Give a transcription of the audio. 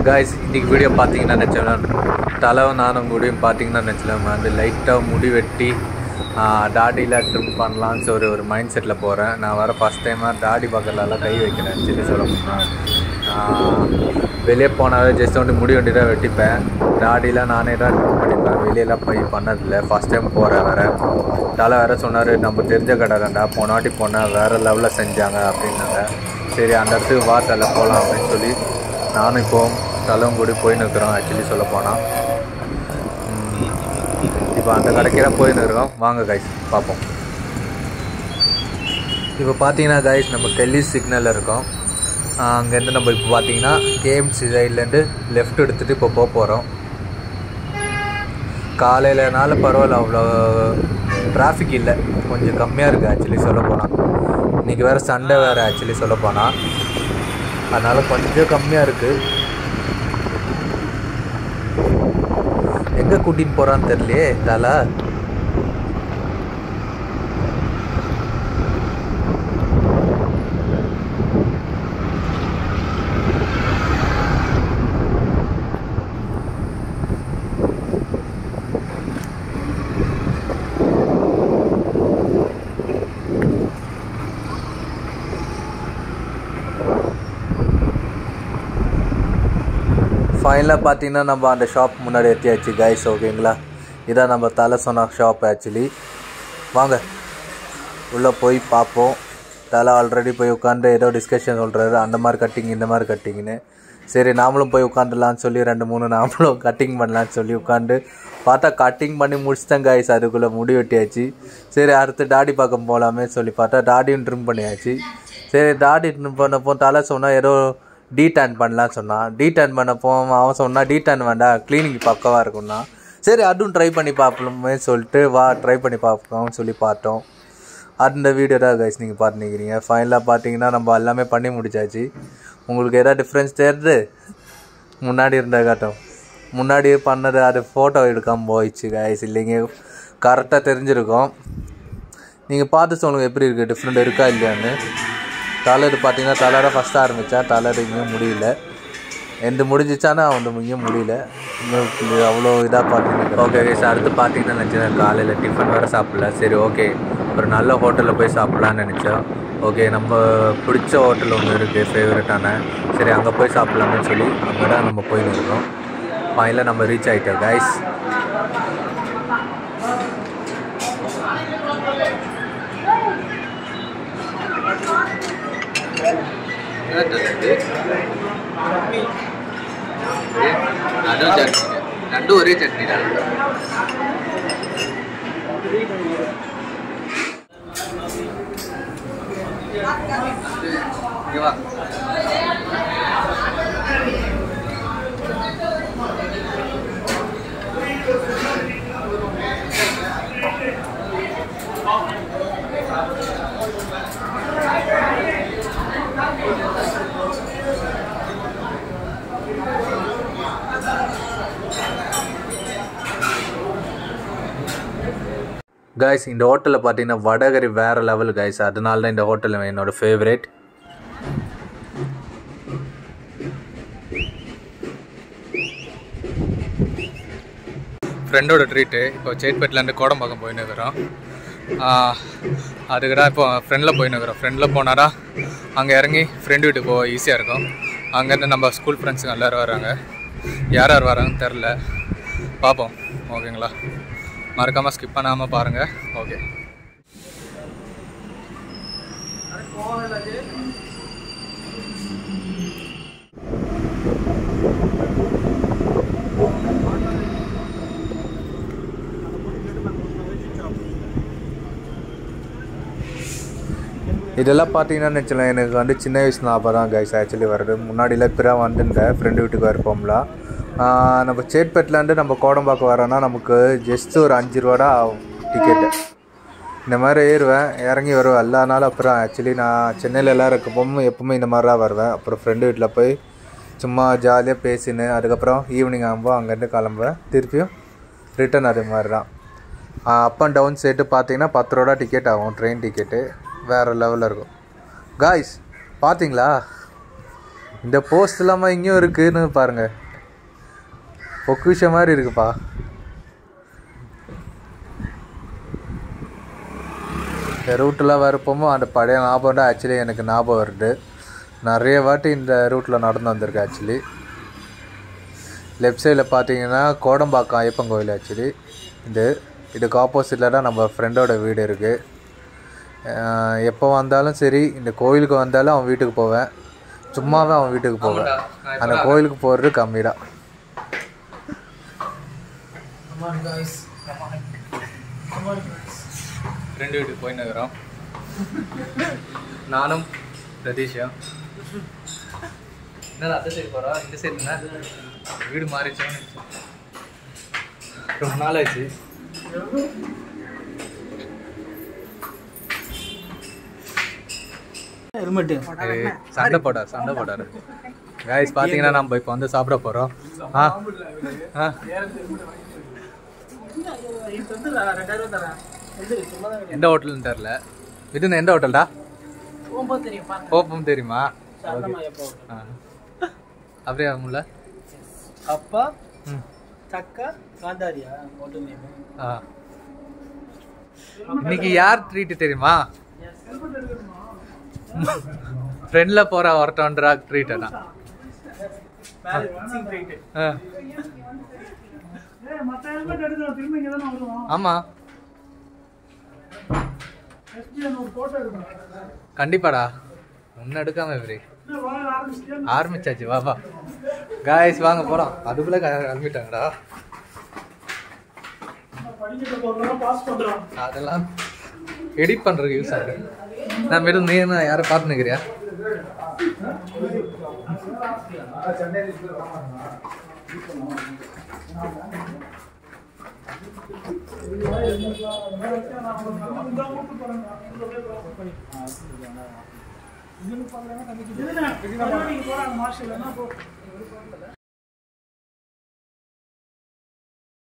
guys இன்றைக்கி video பார்த்தீங்கன்னா நினச்சேன் தலைவும் நானும் கூடயும் பார்த்தீங்கன்னா நினச்சேன் வந்து லைட்டாக முடி வெட்டி டாடியில் ட்ரிம் பண்ணலான்னு சொல்லி ஒரு மைண்ட் செட்டில் போகிறேன் நான் வர ஃபஸ்ட் டைமாக டாடி பக்கத்துலலாம் கை வைக்கிறேன் சொல்லி சொல்ல போனால் வெளியே போனாவே ஜஸ்ட் வந்து முடி வண்டி தான் வெட்டிப்பேன் டாடிலாம் நானே தான் ட்ரிம் பண்ணிப்பேன் வெளியெல்லாம் போய் பண்ணதில்லை ஃபஸ்ட் டைம் போகிறேன் வேறு தலை வேறு சொன்னார் நம்ம தெரிஞ்ச கடை தான்டா போன வாட்டி போனால் வேறு லெவலில் செஞ்சாங்க அப்படின்னாங்க சரி அந்த இடத்துக்கு வா தலை போகலாம் அப்படின்னு சொல்லி நானும் இப்போ தலைவும் கூடி போயின்னு இருக்கிறோம் ஆக்சுவலி சொல்ல போனால் இப்போ அந்த கடைக்கு தான் போயின்னு இருக்கோம் வாங்க கைஸ் பார்ப்போம் இப்போ பார்த்தீங்கன்னா கைஸ் நம்ம டெல்லி சிக்னலில் இருக்கோம் அங்கேருந்து நம்ம இப்போ பார்த்தீங்கன்னா கேஎம்சி சைட்லேருந்து லெஃப்ட் எடுத்துகிட்டு இப்போ போக போகிறோம் காலையிலனால பரவாயில்ல அவ்வளோ டிராஃபிக் இல்லை கொஞ்சம் கம்மியாக இருக்குது ஆக்சுவலி சொல்ல போனால் இன்றைக்கி வேறு சண்டே வேறு ஆக்சுவலி சொல்ல போனால் அதனால் கொஞ்சம் கம்மியாக இருக்குது எங்கே கூட்டின்னு போகிறான்னு தெரியலையே தலை ஃபைனலாக பார்த்தீங்கன்னா நம்ம அந்த ஷாப் முன்னாடி எத்தியாச்சு கைஸ் ஓகேங்களா இதான் நம்ம தலை சொன்ன ஷாப் ஆக்சுவலி வாங்க உள்ளே போய் பார்ப்போம் தலை ஆல்ரெடி போய் உட்காந்து ஏதோ டிஸ்கஷன் சொல்கிறாரு அந்த மாதிரி கட்டிங் இந்த மாதிரி கட்டிங்னு சரி நாமளும் போய் உட்காந்துலான்னு சொல்லி ரெண்டு மூணு நாமளும் கட்டிங் பண்ணலான்னு சொல்லி உட்காந்து பார்த்தா கட்டிங் பண்ணி முடிச்சிட்டேன் காய்ஸ் அதுக்குள்ளே முடி வெட்டியாச்சு சரி அடுத்து டாடி பார்க்க போகலாமே சொல்லி பார்த்தா டாடியும் ட்ரிம் பண்ணியாச்சு சரி டாடி ட்ரிம் பண்ணப்போ தலை சொன்னால் ஏதோ டீ டேன் பண்ணலான்னு சொன்னான் டீ டேன் பண்ணப்போ அவன் சொன்னான் டீ டேன் வேண்டாம் க்ளீனிங் பக்கவாக இருக்கும்னா சரி அதுவும் ட்ரை பண்ணி பார்ப்போமே சொல்லிட்டு வா ட்ரை பண்ணி பார்ப்போம்னு சொல்லி பார்த்தோம் அந்த வீடியோ தான் கைஸ் நீங்கள் பார்த்துக்கிறீங்க ஃபைனலாக பார்த்தீங்கன்னா நம்ம எல்லாமே பண்ணி முடிச்சாச்சு உங்களுக்கு எதாவது டிஃப்ரென்ஸ் தெரியுது முன்னாடி இருந்த காட்டும் முன்னாடி பண்ணது அது ஃபோட்டோ எடுக்காமல் போயிடுச்சு கைஸ் இல்லைங்க கரெக்டாக தெரிஞ்சிருக்கும் நீங்கள் பார்த்து சொல்லுங்கள் எப்படி இருக்குது டிஃப்ரெண்ட் இருக்கா இல்லையான்னு தலர் பார்த்தீங்கன்னா தலரை ஃபஸ்ட்டு ஆரம்பித்தேன் தலர் இங்கேயும் முடியல எந்த முடிஞ்சிச்சானா அவன் இங்கேயும் முடியல இன்னும் அவ்வளோ இதாக பார்த்தீங்கன்னா ஓகே சார் அடுத்து பார்த்தீங்கன்னா நினச்சேன் காலையில் டிஃபன் வேறு சாப்பிடல சரி ஓகே ஒரு நல்ல ஹோட்டலில் போய் சாப்பிட்லான்னு நினச்சோம் ஓகே நம்ம பிடிச்ச ஹோட்டல் ஒன்று இருக்குது ஃபேவரட்டான சரி அங்கே போய் சாப்பிட்லாம்னு சொல்லி அங்கே தான் நம்ம போயின்னு இருக்கோம் ஃபைனலாக நம்ம ரீச் ஆகிட்டோம் கைஸ் அதுவும் சட்னி ரெண்டும் ஒரே சட்னி தான் வா கைஸ் இந்த ஹோட்டலில் பார்த்தீங்கன்னா வடகரி வேறு லெவல் கைஸ் அதனால தான் இந்த ஹோட்டல் என்னோட ஃபேவரேட் ஃப்ரெண்டோட ட்ரீட்டு இப்போ சேட்பேட்லேருந்து கோடம்பாக்கம் போயின்னு இருக்கிறோம் அதுக்கு தான் இப்போ ஃப்ரெண்டில் போயின்னு இருக்கிறோம் ஃப்ரெண்டில் போனாரா அங்கே இறங்கி ஃப்ரெண்டு வீட்டுக்கு போக ஈஸியாக இருக்கும் அங்கேருந்து நம்ம ஸ்கூல் ஃப்ரெண்ட்ஸுங்க எல்லோரும் வராங்க யார் யார் வராங்கன்னு தெரில பார்ப்போம் ஓகேங்களா மறக்காமல் ஸ்கிப் பண்ணாமல் பாருங்கள் ஓகே இதெல்லாம் பார்த்தீங்கன்னா நினச்சலாம் எனக்கு வந்து சின்ன வயசு ஞாபகம் தான் கைஸ் ஆக்சுவலி வருது முன்னாடிலாம் இப்போ தான் வந்துருந்தேன் ஃப்ரெண்டு வீட்டுக்கு வரப்போம்ல நம்ம சேட்பேட்லேருந்து நம்ம கோடம்பாக்கம் வரோன்னா நமக்கு ஜஸ்ட் ஒரு அஞ்சு ரூபா தான் ஆகும் டிக்கெட்டு இந்த மாதிரி ஏறுவேன் இறங்கி வருவேன் எல்லா நாளும் அப்புறம் ஆக்சுவலி நான் சென்னையில் எல்லாம் இருக்கப்போ எப்பவுமே இந்த மாதிரி தான் வருவேன் அப்புறம் ஃப்ரெண்டு வீட்டில் போய் சும்மா ஜாலியாக பேசின்னு அதுக்கப்புறம் ஈவினிங் ஆகும்போது அங்கேருந்து கிளம்புவேன் திருப்பியும் ரிட்டன் அது மாதிரி தான் அப் அண்ட் டவுன் சேர்த்து பார்த்தீங்கன்னா பத்து ரூபா டிக்கெட் ஆகும் ட்ரெயின் டிக்கெட்டு வேறு லெவலில் இருக்கும் காய்ஸ் பார்த்தீங்களா இந்த போஸ்ட் இல்லாமல் இங்கேயும் இருக்குன்னு பாருங்க பொக்குஷ மாதிரி இருக்குப்பா இந்த ரூட்டில் வரப்போமோ அந்த பழைய ஞாபகம் தான் ஆக்சுவலி எனக்கு ஞாபகம் வருது நிறைய வாட்டி இந்த ரூட்டில் நடந்து வந்திருக்கேன் ஆக்சுவலி லெஃப்ட் சைடில் பார்த்தீங்கன்னா கோடம்பாக்கம் ஐயப்பன் கோயில் ஆக்சுவலி இது இதுக்கு ஆப்போசிட்டில் தான் நம்ம ஃப்ரெண்டோட வீடு இருக்குது எப்போ வந்தாலும் சரி இந்த கோயிலுக்கு வந்தாலும் அவன் வீட்டுக்கு போவேன் சும்மாவே அவன் வீட்டுக்கு போவேன் அந்த கோயிலுக்கு போகிறது கம்மி தான் ஃப்ரெண்டு வீட்டுக்கு போயின்னு இருக்கிறோம் நானும் பிரதீஷும் என்னடா அந்த சைடு போகிறோம் இந்த சைடு என்ன வீடு மாறிச்சோன்னு ரொம்ப நாள் ஆச்சு ஹெல்மெட்டு ஏய், சண்டை போடா சண்டை போடாரு கைஸ் பார்த்தீங்கன்னா நம்ம இப்போ வந்து சாப்பிட போகிறோம் ஆ ஆ ரெண்டாயிரம் தரேன் எது சும்மா தான் எந்த ஹோட்டல்னு தெரில இது எந்த ஹோட்டல்டா போகும்போது தெரியும் பாருங்க கோப்பம் தெரியுமா சரணமா எப்போ ஆ அப்படியே முல்ல அப்பா ம் சக்கா காந்தாரியா ஹோட்டல் நேம் ஆ இன்னைக்கு யார் ட்ரீட் தெரியுமா ஃப்ரெண்டில் போகிற ஒருத்தவன்றா ட்ரீட் அதான் ஆ ஆமாம் கண்டிப்பாடா ஒன்றும் எடுக்காம எப்படி ஆரம்பிச்சாச்சு வா வா காய்ஸ் வாங்க போலாம் அதுக்குள்ள க- கிளம்பிட்டாங்கடா அதெல்லாம் எடிட் பண்றதுக்கு யூஸ் ஆகுது நான் வெறும் நீ என்ன யாரை பார்த்து நிற்கிறியா